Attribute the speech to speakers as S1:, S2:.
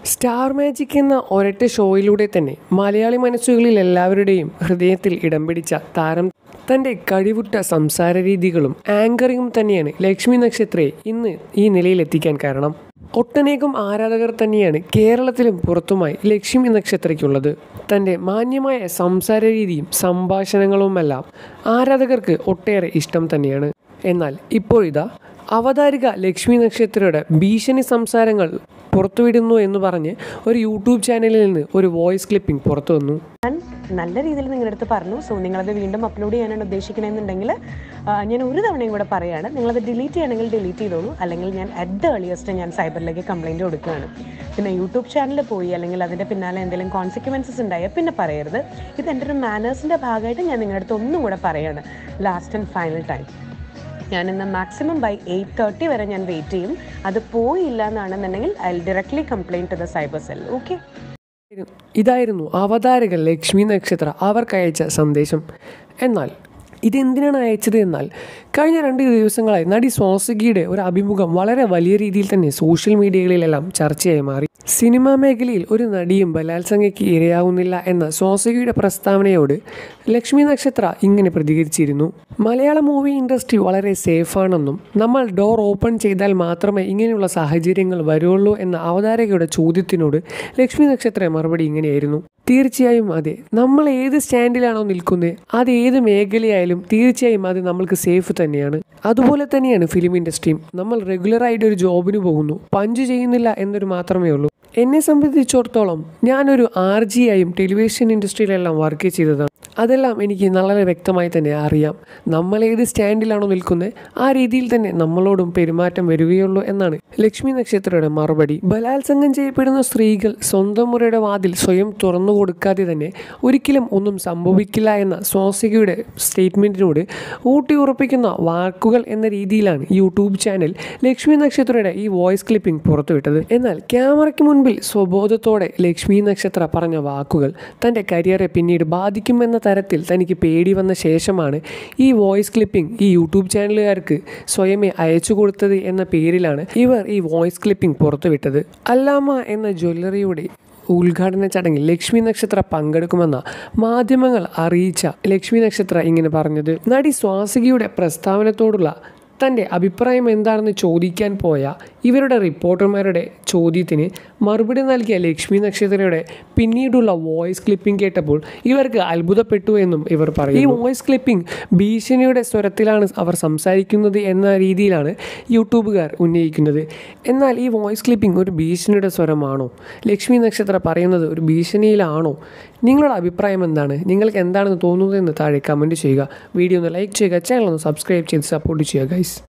S1: star magic എന്ന ഒരൊറ്റ ഷോയിലൂടെ തന്നെ മലയാളി മനസ്സുകളിൽ എല്ലാവരുടെയും ഹൃദയത്തിൽ ഇടം പിടിച്ച താരം തൻ്റെ കഴിവുറ്റ സംസാര രീതികളും ആങ്കറിങ്ങും തന്നെയാണ് ലക്ഷ്മി നക്ഷത്രയെ ഇന്ന് ഈ നിലയിലെത്തിക്കാൻ കാരണം ഒട്ടനേകം ആരാധകർ തന്നെയാണ് കേരളത്തിലും പുറത്തുമായി ലക്ഷ്മി നക്ഷത്രയ്ക്കുള്ളത് തൻ്റെ മാന്യമായ സംസാര രീതിയും സംഭാഷണങ്ങളുമെല്ലാം ആരാധകർക്ക് ഒട്ടേറെ ഇഷ്ടം തന്നെയാണ് എന്നാൽ ഇപ്പോഴിതാ അവതാരിക ലക്ഷ്മി നക്ഷത്രയുടെ ഭീഷണി സംസാരങ്ങൾ പുറത്തുവിടുന്നു എന്ന് പറഞ്ഞ് ഒരു യൂട്യൂബ് ചാനലിൽ നിന്ന് ഒരു വോയിസ് ക്ലിപ്പിംഗ് പുറത്തു വന്നു
S2: ഞാൻ നല്ല രീതിയിൽ നിങ്ങളുടെ അടുത്ത് പറഞ്ഞു സോ നിങ്ങളത് വീണ്ടും അപ്ലോഡ് ചെയ്യാനാണ് ഉദ്ദേശിക്കണമെന്നുണ്ടെങ്കിൽ ആ, ഞാൻ ഒരു തവണയും കൂടെ പറയാണ് നിങ്ങളത് ഡിലീറ്റ് ചെയ്യണമെങ്കിൽ ഡിലീറ്റ് ചെയ്തോളൂ അല്ലെങ്കിൽ ഞാൻ അറ്റ് ദ ഏർലിയസ്റ്റ് ഞാൻ സൈബറിലേക്ക് കംപ്ലൈൻറ്റ് കൊടുക്കുകയാണ് പിന്നെ യൂട്യൂബ് ചാനലിൽ പോയി അല്ലെങ്കിൽ അതിൻ്റെ പിന്നാലെ എന്തെങ്കിലും കോൺസിക്വൻസസ് ഉണ്ടായാൽ പിന്നെ പറയരുത് ഇത് എൻ്റെ ഒരു മാനേഴ്സിൻ്റെ ഭാഗമായിട്ട് ഞാൻ നിങ്ങളുടെ അടുത്ത് ഒന്നും കൂടെ പറയാണ് ലാസ്റ്റ് ആൻഡ് ഫൈനൽ ടൈം ഞാൻ ഇന്ന് മാക്സിമം ബൈ എയ്റ്റ് തേർട്ടി വരെ ഞാൻ വെയിറ്റ് ചെയ്യും അത് പോയില്ല എന്നാണെന്നുണ്ടെങ്കിൽ I directly complaint to the cyber cell okay
S1: ഇതായിരുന്നു അവതാരക ലക്ഷ്മി നക്ഷത്ര അവർക്ക് അയച്ച സന്ദേശം എന്നാൽ ഇതെന്തിനാണ് അയച്ചത് എന്നാൽ കഴിഞ്ഞ രണ്ട് ദിവസങ്ങളായി നടി സ്വാസികയുടെ ഒരു അഭിമുഖം വളരെ വലിയ രീതിയിൽ തന്നെ സോഷ്യൽ മീഡിയകളിലെല്ലാം ചർച്ചയായി മാറി സിനിമാ മേഖലയിൽ ഒരു നടിയും ബലാത്സംഗയ്ക്ക് ഇരയാവുന്നില്ല എന്ന സ്വാസികയുടെ പ്രസ്താവനയോട് ലക്ഷ്മി നക്ഷത്ര ഇങ്ങനെ പ്രതികരിച്ചിരുന്നു മലയാള മൂവി ഇൻഡസ്ട്രി വളരെ സേഫാണെന്നും നമ്മൾ ഡോർ ഓപ്പൺ ചെയ്താൽ മാത്രമേ ഇങ്ങനെയുള്ള സാഹചര്യങ്ങൾ വരുള്ളൂ എന്ന അവതാരകയുടെ ചോദ്യത്തിനോട് ലക്ഷ്മി നക്ഷത്ര മറുപടി ഇങ്ങനെയായിരുന്നു തീർച്ചയായും അതെ നമ്മൾ ഏത് സ്റ്റാൻഡിലാണോ നിൽക്കുന്നത് അത് ഏത് മേഖലയായാലും തീർച്ചയായും അത് നമ്മൾക്ക് സേഫ് തന്നെയാണ് അതുപോലെ തന്നെയാണ് ഫിലിം ഇൻഡസ്ട്രിയും നമ്മൾ റെഗുലറായിട്ട് ഒരു ജോബിന് പോകുന്നു പഞ്ച് ചെയ്യുന്നില്ല എന്നൊരു മാത്രമേ ഉള്ളൂ എന്നെ സംബന്ധിച്ചിടത്തോളം ഞാനൊരു ആർ ജി ആയും ടെലിവിഷൻ ഇൻഡസ്ട്രിയിലെല്ലാം വർക്ക് ചെയ്തതാണ് അതെല്ലാം എനിക്ക് വളരെ വ്യക്തമായി തന്നെ അറിയാം നമ്മൾ ഏത് സ്റ്റാൻഡിലാണോ നിൽക്കുന്നത് ആ രീതിയിൽ തന്നെ നമ്മളോടും പെരുമാറ്റം വരികയുള്ളൂ എന്നാണ് ലക്ഷ്മി നക്ഷത്രയുടെ മറുപടി ബലാത്സംഗം ചെയ്യപ്പെടുന്ന സ്ത്രീകൾ സ്വന്തം മുറിയുടെ വാതിൽ സ്വയം തുറന്നു കൊടുക്കാതെ തന്നെ ഒരിക്കലും ഒന്നും സംഭവിക്കില്ല എന്ന സ്വാസികയുടെ സ്റ്റേറ്റ്മെൻറ്റിനോട് ഊട്ടി ഉറപ്പിക്കുന്ന വാക്കുകൾ എന്ന രീതിയിലാണ് യൂട്യൂബ് ചാനൽ ലക്ഷ്മി നക്ഷത്രയുടെ ഈ വോയിസ് ക്ലിപ്പിംഗ് പുറത്തുവിട്ടത് എന്നാൽ ക്യാമറയ്ക്ക് മുൻപിൽ സ്വബോധത്തോടെ ലക്ഷ്മി നക്ഷത്ര പറഞ്ഞ വാക്കുകൾ തൻ്റെ കരിയറെ പിന്നീട് ബാധിക്കുമെന്ന തരത്തിൽ തനിക്ക് പേടി വന്ന ശേഷമാണ് ഈ വോയിസ് ക്ലിപ്പിംഗ് ഈ യൂട്യൂബ് ചാനലുകാർക്ക് സ്വയമേ അയച്ചു കൊടുത്തത് എന്ന പേരിലാണ് ഇവർ ഈ വോയിസ് ക്ലിപ്പിംഗ് പുറത്തുവിട്ടത് അല്ലാമ എന്ന ജ്വല്ലറിയുടെ ഉദ്ഘാടന ചടങ്ങിൽ ലക്ഷ്മി നക്ഷത്ര പങ്കെടുക്കുമെന്ന മാധ്യമങ്ങൾ അറിയിച്ച ലക്ഷ്മി നക്ഷത്ര ഇങ്ങനെ പറഞ്ഞത് നടി സ്വാസികയുടെ പ്രസ്താവനത്തോടുള്ള തൻ്റെ അഭിപ്രായം എന്താണെന്ന് ചോദിക്കാൻ പോയ ഇവരുടെ റിപ്പോർട്ടർമാരുടെ ചോദ്യത്തിന് മറുപടി നൽകിയ ലക്ഷ്മി നക്ഷത്രയുടെ പിന്നീടുള്ള വോയിസ് ക്ലിപ്പിംഗ് കേട്ടപ്പോൾ ഇവർക്ക് അത്ഭുതപ്പെട്ടു എന്നും ഇവർ പറയും ഈ വോയിസ് ക്ലിപ്പിംഗ് ഭീഷണിയുടെ സ്വരത്തിലാണ് അവർ സംസാരിക്കുന്നത് എന്ന രീതിയിലാണ് യൂട്യൂബുകാർ ഉന്നയിക്കുന്നത് എന്നാൽ ഈ വോയിസ് ക്ലിപ്പിംഗ് ഒരു ഭീഷണിയുടെ സ്വരമാണോ ലക്ഷ്മി നക്ഷത്ര പറയുന്നത് ഒരു ഭീഷണിയിലാണോ നിങ്ങളുടെ അഭിപ്രായം എന്താണ് നിങ്ങൾക്ക് എന്താണെന്ന് തോന്നുന്നതെന്ന് താഴെ കമൻറ്റ് ചെയ്യുക വീഡിയോ ഒന്ന് ലൈക്ക് ചെയ്യുക ചാനൽ ഒന്ന് സബ്സ്ക്രൈബ് ചെയ്ത് സപ്പോർട്ട് ചെയ്യുക ഗൈസ്